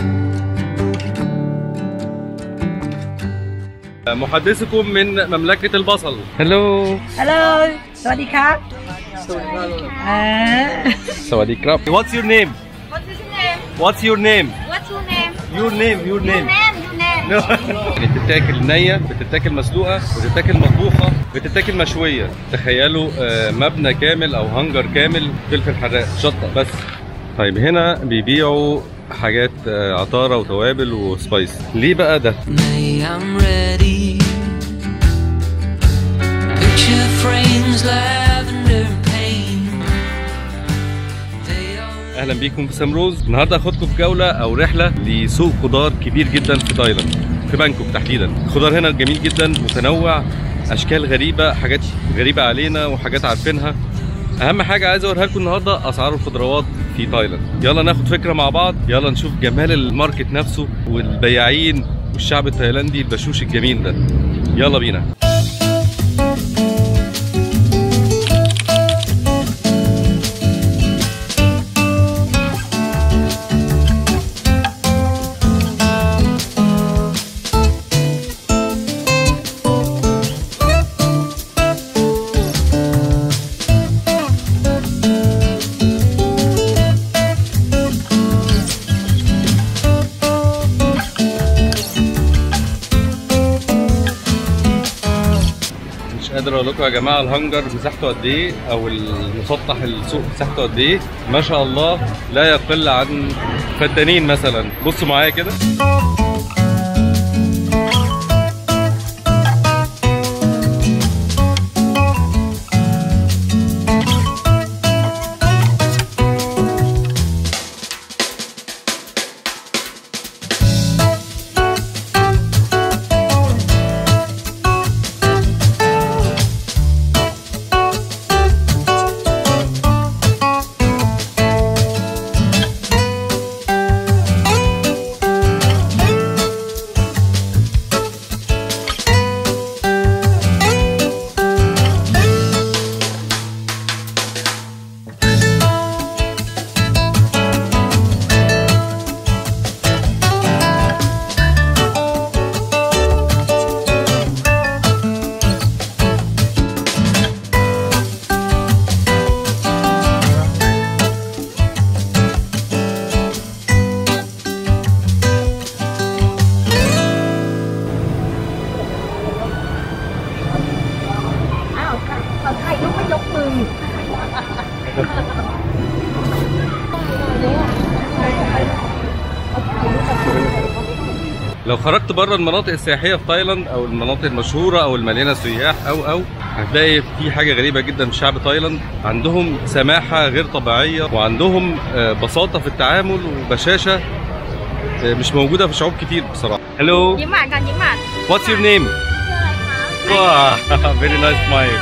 محدثكم من مملكة البصل هلو ฮัลโหล สวัสดีครับอ่าสวัสดีครับ What's your name What's his name? What's your name What's your name? Your name Your name Name, your name. يعني بتتاكل نية بتتاكل مسلوقة بتتاكل مطبوخة بتتاكل مشوية تخيلوا آه، مبنى كامل أو هنجر كامل فلفل حراق شطة بس طيب هنا بيبيعوا حاجات آه، عطارة وتوابل وسبايس ليه بقى ده؟ May I'm ready. Picture frames, lavender paint. They all اهلا بيكم في سمروز النهارده هاخدكم في جوله او رحله لسوق خضار كبير جدا في تايلاند في بانكوك تحديدا الخضار هنا جميل جدا متنوع اشكال غريبه حاجات غريبه علينا وحاجات عارفينها اهم حاجه عايز اوريها لكم النهارده اسعار الخضروات في تايلاند يلا ناخد فكره مع بعض يلا نشوف جمال الماركت نفسه والبياعين والشعب التايلاندي البشوش الجميل ده يلا بينا مش قادر اقول لكم يا جماعه الهنجر مساحته قد ايه او المسطح السوق مساحته قد ايه ما شاء الله لا يقل عن فدانين مثلا بصوا معايا كده لو خرجت بره المناطق السياحيه في تايلاند او المناطق المشهوره او المليانه سياح او او هتلاقي في حاجه غريبه جدا في شعب تايلاند عندهم سماحه غير طبيعيه وعندهم آه، بساطه في التعامل وبشاشه آه، مش موجوده في شعوب كتير بصراحه هلو ยิ้มหวานกันยิ้มหวาน What's your name ชื่ออะไรคะ wow very nice smile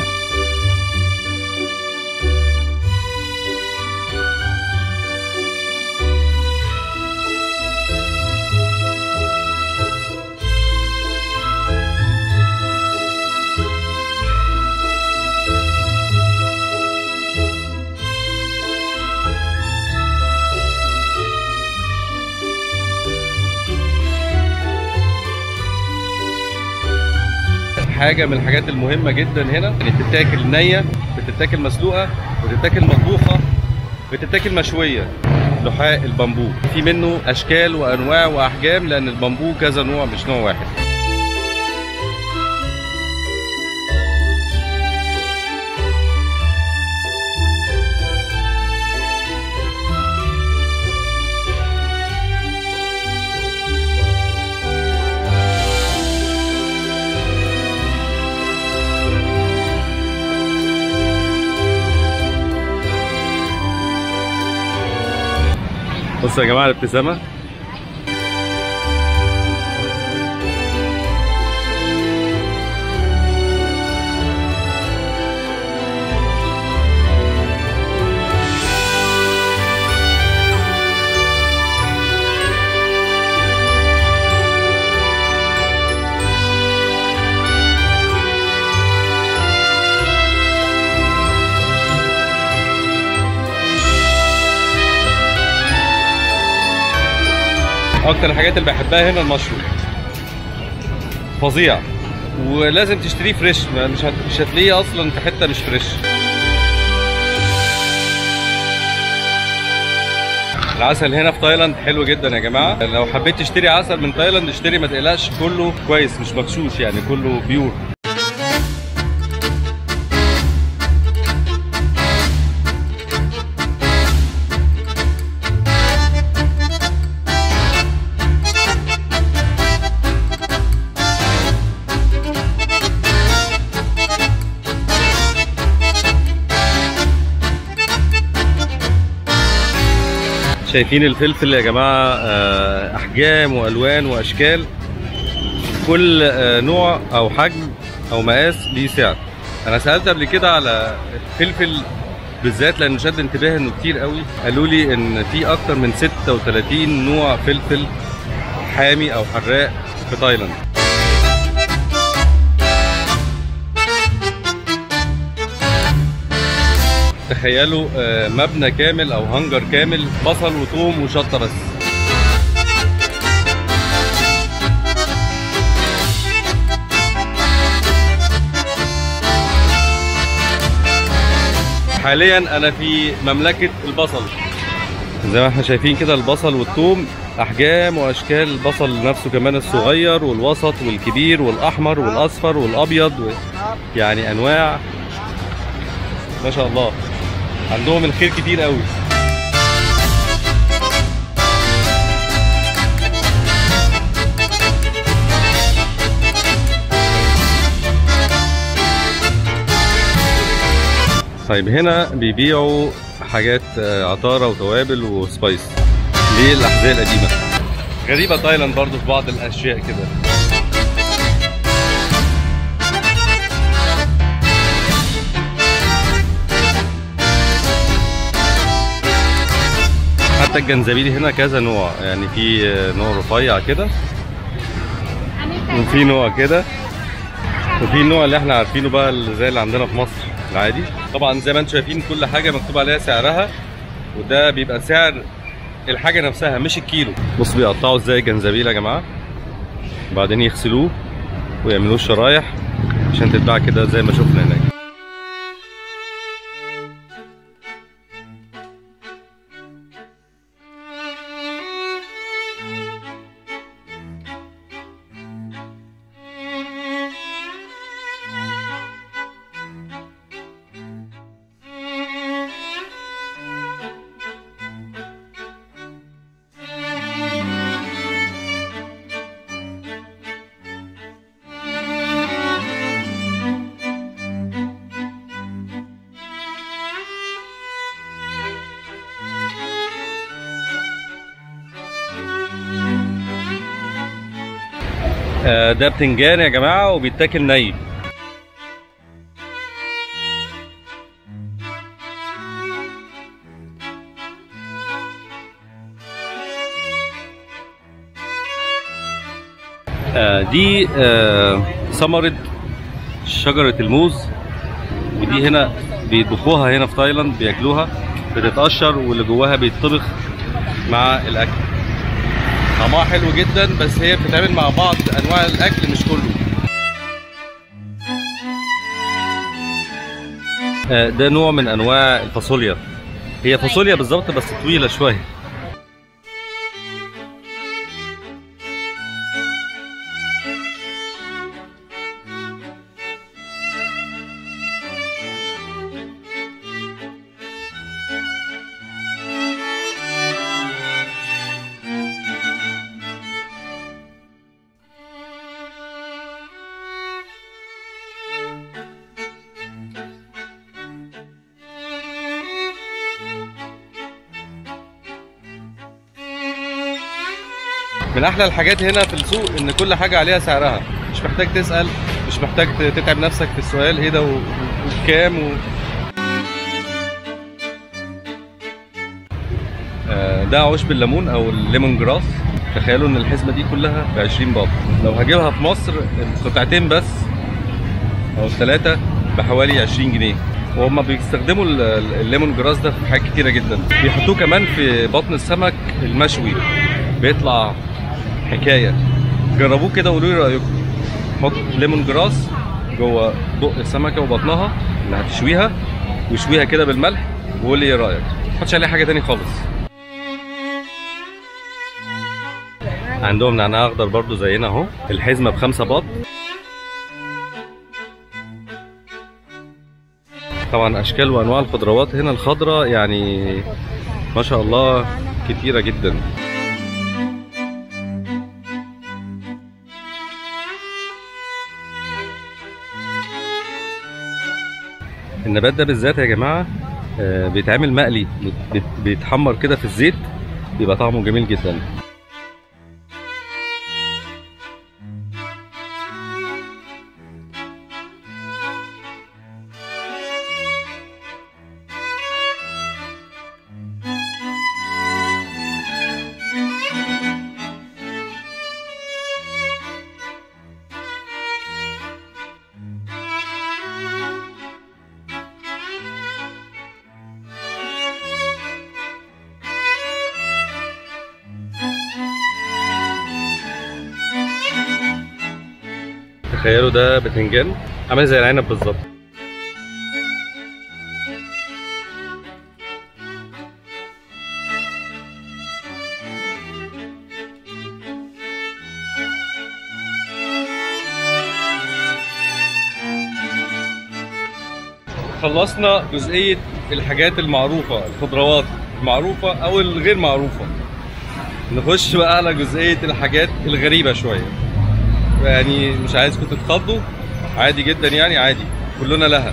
حاجه من الحاجات المهمه جدا هنا يعني بتتاكل نيه بتتاكل مسلوقه بتتاكل مطبوخه بتتاكل مشويه لحاء البامبو في منه اشكال وانواع واحجام لان البامبو كذا نوع مش نوع واحد بصوا يا جماعه الابتسامه اكتر الحاجات اللي بحبها هنا المشروم فظيع ولازم تشتريه فريش ما- مش هت... مش هتلاقيه اصلا في حته مش فريش العسل هنا في تايلاند حلو جدا يا جماعه لو حبيت تشتري عسل من تايلاند اشتري ما تقلقش كله كويس مش مغشوش يعني كله بيور شايفين الفلفل يا جماعه آه، احجام والوان واشكال كل آه، نوع او حجم او مقاس ليه سعر انا سالت قبل كده على الفلفل بالذات لان شد انتباهي انه كتير قوي قالوا لي ان في اكتر من 36 نوع فلفل حامي او حراق في تايلاند تخيلوا آه، مبنى كامل او هنجر كامل بصل وثوم وشطه بس حاليا انا في مملكه البصل زي ما احنا شايفين كده البصل والثوم احجام واشكال البصل نفسه كمان الصغير والوسط والكبير والاحمر والاصفر والابيض و... يعني انواع ما شاء الله عندهم الخير كتير قوي طيب هنا بيبيعوا حاجات آه، عطارة وتوابل وسبايس للأحذية القديمة غريبة تايلاند برضو في بعض الأشياء كده حتى الجنزبيل هنا كذا نوع يعني في آه، نوع رفيع كده وفي نوع كده وفي النوع اللي احنا عارفينه بقى اللي زي اللي عندنا في مصر العادي طبعا زي ما انتم شايفين كل حاجه مكتوب عليها سعرها وده بيبقى سعر الحاجه نفسها مش الكيلو بص بيقطعوا ازاي الجنزبيل يا جماعه وبعدين يغسلوه ويعملوه شرايح عشان تتباع كده زي ما شفنا هناك آه، ده بتنجان يا جماعه وبيتاكل ني آه، دي آه، ثمرة شجرة الموز ودي هنا بيطبخوها هنا في تايلاند بياكلوها بتتقشر واللي جواها بيتطبخ مع الاكل طعمها حلو جدا بس هي بتتعمل مع بعض انواع الاكل مش كله آه، ده نوع من انواع الفاصوليا هي فاصوليا بالظبط بس طويله شويه من احلى الحاجات هنا في السوق ان كل حاجه عليها سعرها مش محتاج تسال مش محتاج تتعب نفسك في السؤال ايه ده و- و- وبكام و... آه، ده عشب الليمون او الليمون جراس تخيلوا ان الحزمه دي كلها ب 20 باب لو هجيبها في مصر القطعتين بس او الثلاثه بحوالي 20 جنيه وهم بيستخدموا ال- ال- الليمون جراس ده في حاجات كتيره جدا بيحطوه كمان في بطن السمك المشوي بيطلع حكايه جربوه كده وقولوا لي رايكم حط ليمون جراس جوه بق السمكه وبطنها اللي هتشويها وشويها كده بالملح وقول لي ايه رايك ما تحطش عليها حاجه تاني خالص عندهم نعناع اخضر برضو زينا اهو الحزمه بخمسة باط طبعا اشكال وانواع الخضروات هنا الخضراء يعني ما شاء الله كتيره جدا النبات ده بالذات يا جماعه آه، بيتعمل مقلي بيت- بيت- بيتحمر كده في الزيت بيبقى طعمه جميل جدا تخيلوا ده بتنجان عامل زي العنب بالظبط خلصنا جزئية الحاجات المعروفة الخضروات المعروفة أو الغير معروفة نخش بقى على جزئية الحاجات الغريبة شوية يعني مش عايزكم تتخضوا عادي جدا يعني عادي كلنا لها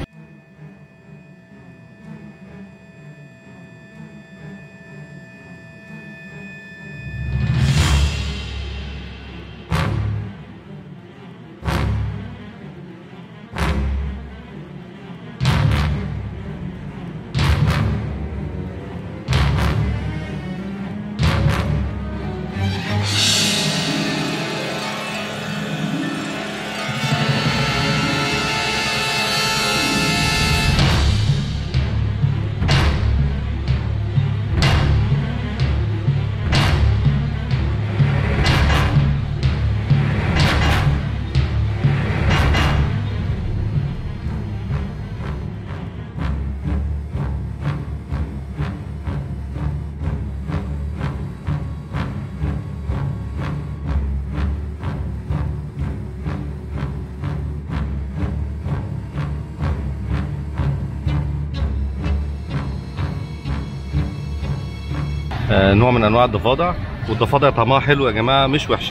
آه نوع من انواع الضفادع والضفادع طعمها حلو يا جماعه مش وحشه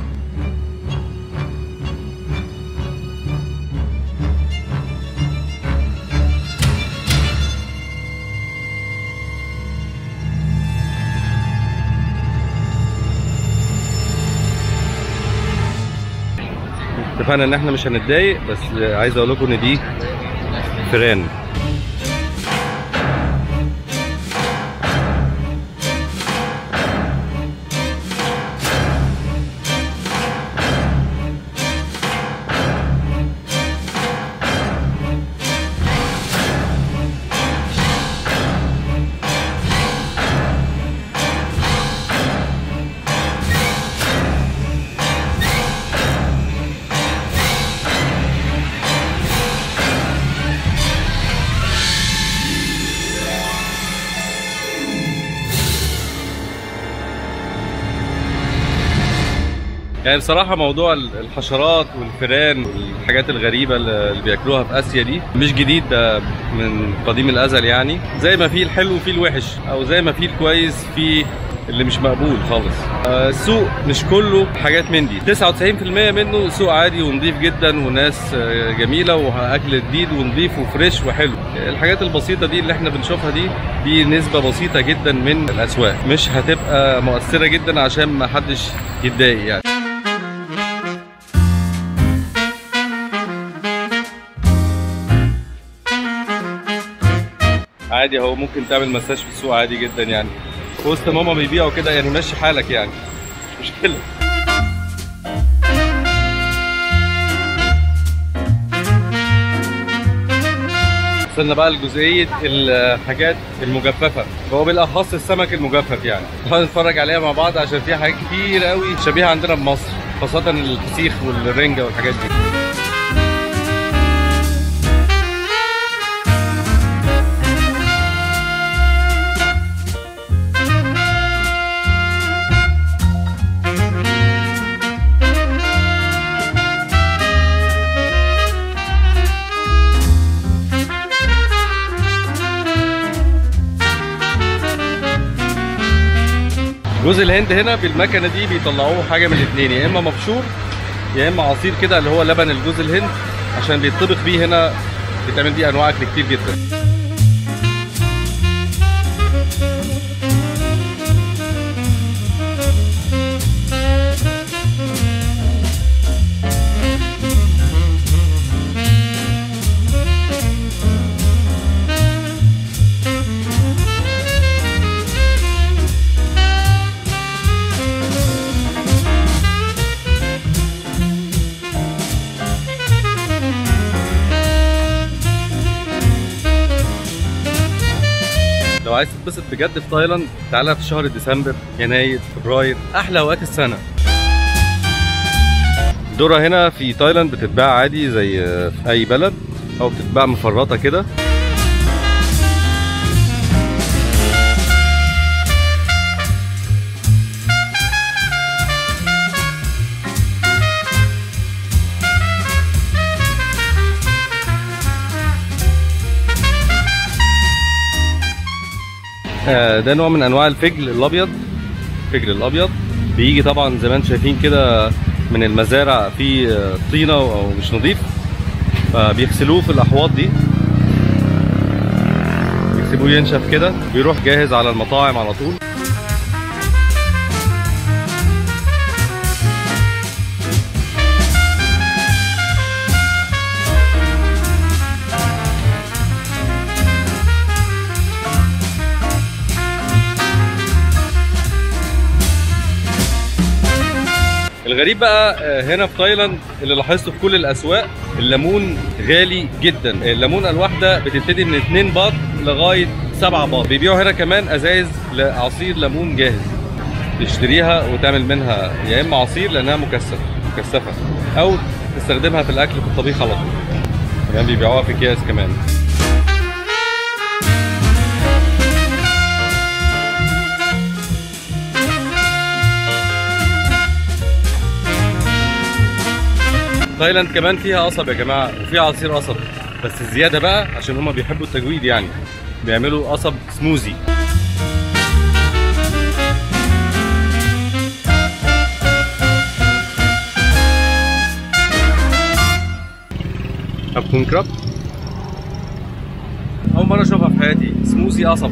اتفقنا ان احنا مش هنتضايق بس عايز اقول لكم ان دي فيران يعني بصراحة موضوع الحشرات والفئران والحاجات الغريبة اللي بياكلوها في آسيا دي مش جديد ده من قديم الأزل يعني زي ما فيه الحلو فيه الوحش أو زي ما فيه الكويس فيه اللي مش مقبول خالص آه، السوق مش كله حاجات من دي 99% منه سوق عادي ونظيف جدا وناس آه، جميلة وأكل جديد ونظيف وفريش وحلو الحاجات البسيطة دي اللي احنا بنشوفها دي دي نسبة بسيطة جدا من الأسواق مش هتبقى مؤثرة جدا عشان ما حدش يتضايق يعني عادي اهو ممكن تعمل مساج في السوق عادي جدا يعني في وسط ماما بيبيعوا كده يعني مشي حالك يعني مش مشكله وصلنا بقى لجزئيه الحاجات المجففه هو بالاخص السمك المجفف يعني هنتفرج عليها مع بعض عشان فيها حاجات كتير قوي شبيهه عندنا بمصر خاصه الفسيخ والرنجه والحاجات دي جوز الهند هنا بالمكنه دي بيطلعوه حاجه من الاثنين يا اما مبشور يا اما عصير كده اللي هو لبن الجوز الهند عشان بيطبخ بيه هنا بيتعمل بيه انواع اكل كتير جدا لو عايز تتبسط بجد في تايلاند تعالى في شهر ديسمبر يناير فبراير احلى اوقات السنه الذره هنا في تايلاند بتتباع عادي زي في اي بلد او بتتباع مفرطه كده آه، ده نوع من انواع الفجل الابيض الفجل الابيض بيجي طبعا زي ما انتم شايفين كده من المزارع فيه آه، طينه او مش نظيف فبيغسلوه في الاحواض دي بيسيبوه ينشف كده بيروح جاهز على المطاعم على طول الغريب بقى آه، هنا في تايلاند اللي لاحظته في كل الاسواق الليمون غالي جدا الليمونه الواحده بتبتدي من 2 باط لغايه 7 باط بيبيعوا هنا كمان ازايز لعصير ليمون جاهز تشتريها وتعمل منها يا اما عصير لانها مكثف مكثفه او تستخدمها في الاكل في الطبيخ على طول كمان بيبيعوها في اكياس كمان تايلاند كمان فيها قصب يا جماعه وفيها عصير قصب بس الزياده بقى عشان هما بيحبوا التجويد يعني بيعملوا قصب سموزي هبكون كراب اول مره اشوفها في حياتي سموزي قصب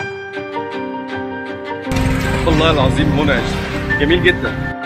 والله العظيم منعش جميل جدا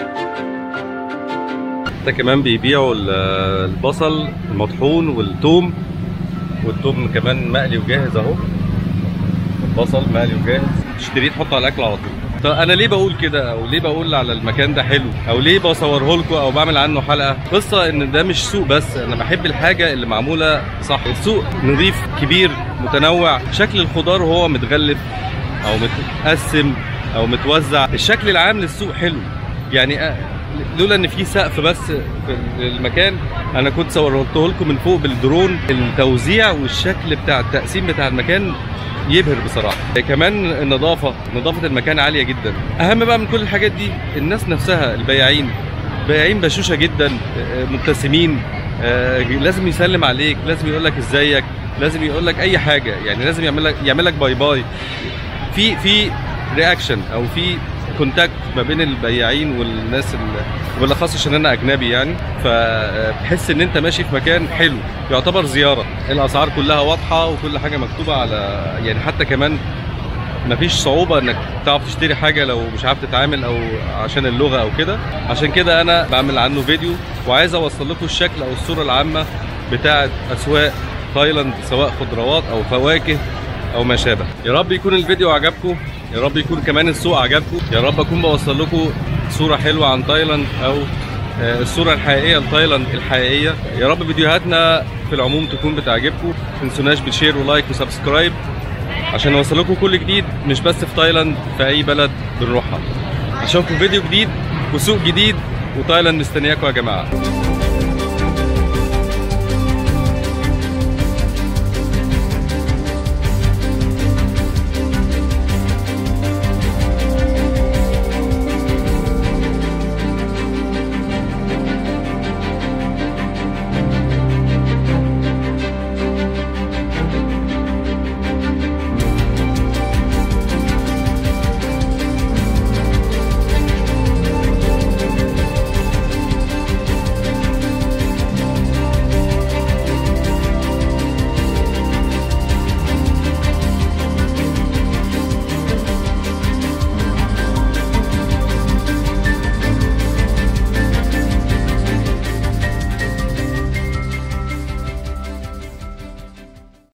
ده كمان بيبيعوا ال- البصل المطحون والثوم والثوم كمان مقلي وجاهز اهو البصل مقلي وجاهز تشتريه تحطه على الاكل على طول طب انا ليه بقول كده او ليه بقول على المكان ده حلو او ليه بصوره لكم او بعمل عنه حلقه قصه ان ده مش سوق بس انا بحب الحاجه اللي معموله صح السوق نظيف كبير متنوع شكل الخضار وهو متغلف او متقسم او متوزع الشكل العام للسوق حلو يعني أ- لولا ان في سقف بس في المكان انا كنت صورته لكم من فوق بالدرون التوزيع والشكل بتاع التقسيم بتاع المكان يبهر بصراحه كمان النظافه نظافه المكان عاليه جدا اهم بقى من كل الحاجات دي الناس نفسها البياعين بياعين بشوشه جدا آه، مبتسمين آه، لازم يسلم عليك لازم يقول لك ازيك لازم يقول لك اي حاجه يعني لازم يعمل لك يعمل لك باي باي في في رياكشن او في كونتاكت ما بين البياعين والناس ال- وبالاخص عشان انا اجنبي يعني فبتحس ان انت ماشي في مكان حلو يعتبر زياره الاسعار كلها واضحه وكل حاجه مكتوبه على يعني حتى كمان مفيش صعوبة انك تعرف تشتري حاجة لو مش عارف تتعامل او عشان اللغة او كده عشان كده انا بعمل عنه فيديو وعايز اوصل لكم الشكل او الصورة العامة بتاعة اسواق تايلاند سواء خضروات او فواكه او ما شابه يا رب يكون الفيديو عجبكم يا رب يكون كمان السوق عجبكم يا رب اكون بوصل لكم صورة حلوة عن تايلاند او آه، الصوره الحقيقيه لتايلاند الحقيقيه يا رب فيديوهاتنا في العموم تكون بتعجبكم ما تنسوناش بتشير ولايك وسبسكرايب عشان نوصل لكم كل جديد مش بس في تايلاند في اي بلد بنروحها اشوفكم فيديو جديد وسوق جديد وتايلاند مستنياكم يا جماعه